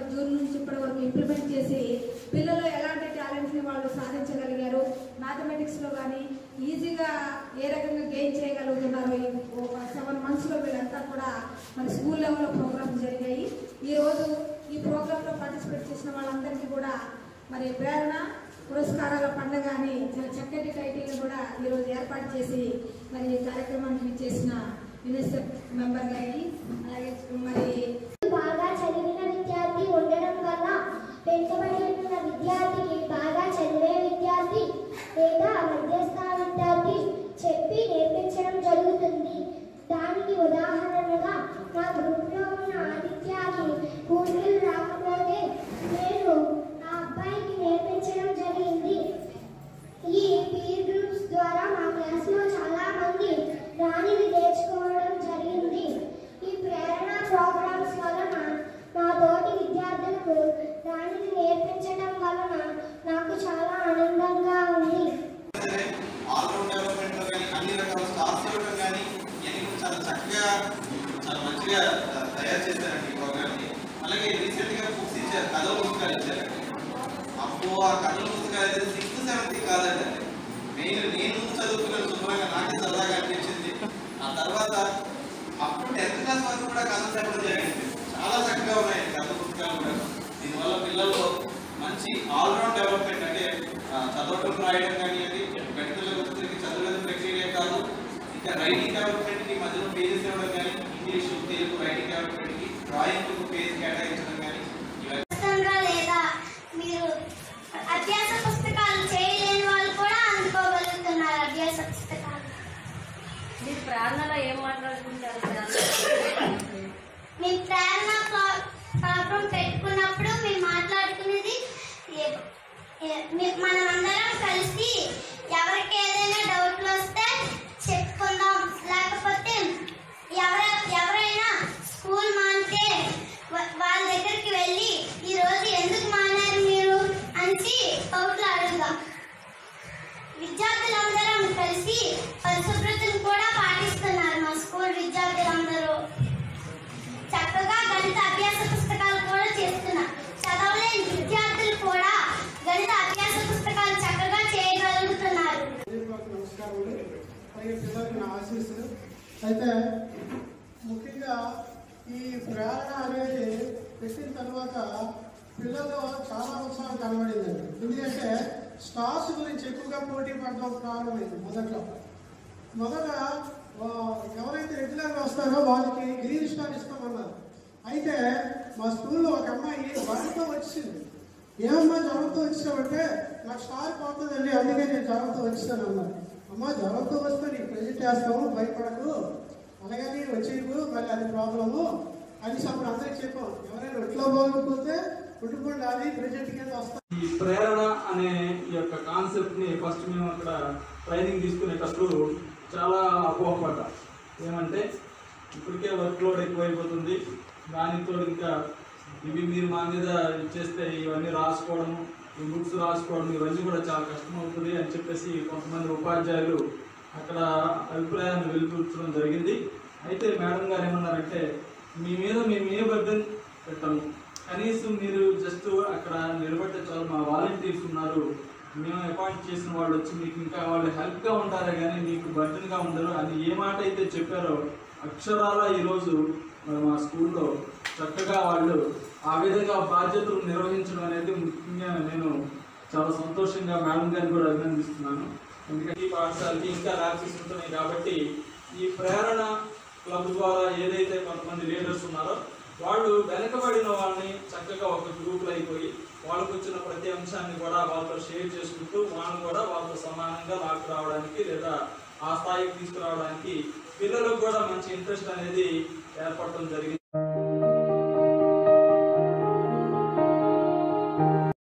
June నుంచి ఇప్పటి వరకు ఇంప్లిమెంట్ చేసి పిల్లలు ఎలాంటి టాలెంట్ని వాళ్ళు సాధించగలిగారు మ్యాథమెటిక్స్లో కానీ ఈజీగా ఏ రకంగా గెయిన్ చేయగలుగుతున్నారు ఈ ఒక సెవెన్ మంత్స్లో వీళ్ళంతా కూడా మరి స్కూల్ లెవెల్లో ప్రోగ్రామ్స్ జరిగాయి ఈరోజు ఈ ప్రోగ్రాంలో పార్టిసిపేట్ చేసిన వాళ్ళందరికీ కూడా మరి ప్రేరణ పురస్కారాల పండుగ అని చాలా చక్కటి టైటిల్ కూడా ఈరోజు ఏర్పాటు చేసి మరి ఈ కార్యక్రమానికి చేసిన యునిసెఫ్ మెంబర్ గారికి అలాగే మరి బాగా చదివిన విద్యార్థి ఉండడం వల్ల వెనుకబడి ఉన్న విద్యార్థికి బాగా చదివే విద్యార్థి లేదా మధ్యస్థ విద్యార్థి చెప్పి నేర్పించడం జరుగుతుంది దానికి ఉదాహరణగా నా గ్రూప్లో ఉన్న ఆదిత్యకి కూతురు రాకపోతే నేను ఆ అబ్బాయికి నేర్పించడం జరిగింది ఈ పీర్ గ్రూప్స్ ద్వారా మా క్లాస్లో చాలా మంది రాణిని నేర్చుకోవడం జరిగింది ఈ ప్రేరణ ప్రోగ్రామ్స్ వలన నా తోటి విద్యార్థులకు రాణిని నేర్పించడం వలన నాకు చాలా ఆనందంగా ఉంది ఆల్రౌండ్ డెవలప్మెంట్ లో కానీ అన్ని రకాల స్టాఫ్స్ ఇవ్వడం కానీ ఇవన్నీ కూడా చాలా చక్కగా చాలా మంచిగా ఆ, తయారు చేశారండి ఈ ప్రోగ్రామ్ ని అలాగే రీసెంట్ గా బుక్స్ ఇచ్చారు కథల పుస్తకాలు ఇచ్చారండి అప్పుడు ఆ కథల పుస్తకాలు అయితే సిక్స్త్ సెవెంత్ కాదండి అది నేను నేను ముందు చదువుకున్నాను శుభ్రంగా నాకే సరదాగా అనిపించింది ఆ తర్వాత అప్పుడు టెన్త్ క్లాస్ వరకు కూడా కథలు చెప్పడం జరిగింది చాలా చక్కగా ఉన్నాయండి కథల పుస్తకాలు కూడా దీనివల్ల పిల్లల్లో మంచి ఆల్రౌండ్ డెవలప్మెంట్ అంటే ఆ, చదవటం రాయడం కానివ్వండి గణితంలో వచ్చేసరికి చదువుల ప్రక్రియ కాదు ఇంకా రైటింగ్ డెవలప్మెంట్ కి మధ్యలో పేజెస్ ఇవ్వడం కానీ ఇంగ్లీష్ తెలుగు రైటింగ్ డెవలప్మెంట్ కి డ్రాయింగ్ పేజ్ కేటాయించడం కానీ ఇవన్నీ కష్టంగా లేదా మీరు అభ్యాస పుస్తకాలు చేయలేని వాళ్ళు కూడా అందుకోగలుగుతున్నారు అభ్యాస పుస్తకాలు మీరు ప్రార్థనలో ఏం మాట్లాడుకుంటారు మీ ప్రేరణ ప్రాబ్లం పెట్టుకున్నప్పుడు మేము మాట్లాడుకునేది ఏ- ఏ- మీ- మనమందరం కలిసి ఎవరికి ఏదైనా డౌట్లు వస్తే చెప్పుకుందాం లేకపోతే ఎవర ఎవరైనా స్కూల్ మానితే వా- వాళ్ళ దగ్గరికి వెళ్ళి ఈ రోజు ఎందుకు మానారు మీరు అని డౌట్లు అడుగుదాం విద్యార్థులందరం కలిసి పరిశుభ్రతను కూడా పాటిస్తున్నారు మా స్కూల్ విద్యార్థులందరూ చక్కగా గణిత అభ్యాస పుస్తకాలు కూడా చేస్తున్నారు చదవలేని విద్యార్థులు కూడా గణిత అభ్యాస పుస్తకాలు చక్కగా చేయగలుగుతున్నారు అందరికీ నమస్కారములు అలాగే పిల్లలకి నా ఆశీస్సులు అయితే ముఖ్యంగా ఈ ప్రేరణ అనేది పెట్టిన తర్వాత పిల్లల్లో చాలా ఉత్సాహం కనబడిందండి ఎందుకంటే స్టార్స్ గురించి ఎక్కువగా పోటీ పడడం ప్రారంభమైంది మొదట్లో మొదట ఆ, ఎవరైతే రెగ్యులర్గా వస్తారో వాళ్ళకి గ్రీన్ స్టార్ ఇస్తామన్నారు అయితే మా స్కూల్లో ఒక అమ్మాయి జ్వరంతో వచ్చింది ఏమమ్మా జ్వరంతో వచ్చావంటే నాకు స్టార్ పోతుందండి అందుకే నేను జ్వరంతో వచ్చాను అన్నారు అమ్మా జ్వరంతో వస్తే నీకు ప్రజెంట్ చేస్తాము భయపడకు అలాగని వచ్చేకు మరి అది ప్రాబ్లము అని అప్పుడు అందరికి చెప్పాం ఎవరైనా ఒట్లో బాగోకపోతే ఉండిపోండి అది ప్రజెంట్ కింద వస్తాం ఈ ప్రేరణ అనే ఈ యొక్క కాన్సెప్ట్ ని ఫస్ట్ మేము అక్కడ ట్రైనింగ్ తీసుకునేటప్పుడు చాలా అపోహపడ్డా ఏమంటే ఇప్పటికే వర్క్ లోడ్ ఎక్కువైపోతుంది దానితో ఇంకా ఇవి మీరు మా మీద ఇచ్చేస్తే ఇవన్నీ రాసుకోవడం ఈ బుక్స్ రాసుకోవడం ఇవన్నీ కూడా చాలా కష్టం అవుతుంది అని చెప్పేసి కొంతమంది ఉపాధ్యాయులు అక్కడ అభిప్రాయాన్ని వెలుపుచ్చడం జరిగింది అయితే మేడం గారు ఏమన్నారంటే మీ మీద మేము ఏ బర్డన్ పెట్టాము కనీసం మీరు జస్ట్ అక్కడ నిలబడితే చాలు మా వాలంటీర్స్ ఉన్నారు మేము అపాయింట్ చేసిన వాళ్ళు వచ్చి మీకు ఇంకా వాళ్ళు హెల్ప్గా ఉంటారే కానీ మీకు బర్డన్గా ఉండరు అని ఏ మాట అయితే చెప్పారో అక్షరాల ఈరోజు మరి మా స్కూల్లో చక్కగా వాళ్ళు ఆ విధంగా బాధ్యతలు నిర్వహించడం అనేది ముఖ్యంగా నేను చాలా సంతోషంగా మేడం గారిని కూడా అభినందిస్తున్నాను ఎందుకంటే ఈ పాఠశాలకి ఇంకా ల్యాబ్సెస్ ఉంటున్నాయి కాబట్టి ఈ ప్రేరణ క్లబ్ ద్వారా ఏదైతే కొంతమంది లీడర్స్ ఉన్నారో వాళ్ళు వెనకబడిన వాళ్ళని చక్కగా ఒక గ్రూపులు అయిపోయి వాళ్ళకు వచ్చిన ప్రతి అంశాన్ని కూడా వాళ్ళతో షేర్ చేసుకుంటూ వాళ్ళని కూడా వాళ్ళతో సమానంగా లాక్ రావడానికి లేదా ఆ స్థాయికి తీసుకురావడానికి పిల్లలకు కూడా మంచి ఇంట్రెస్ట్ అనేది ఏర్పడటం జరిగింది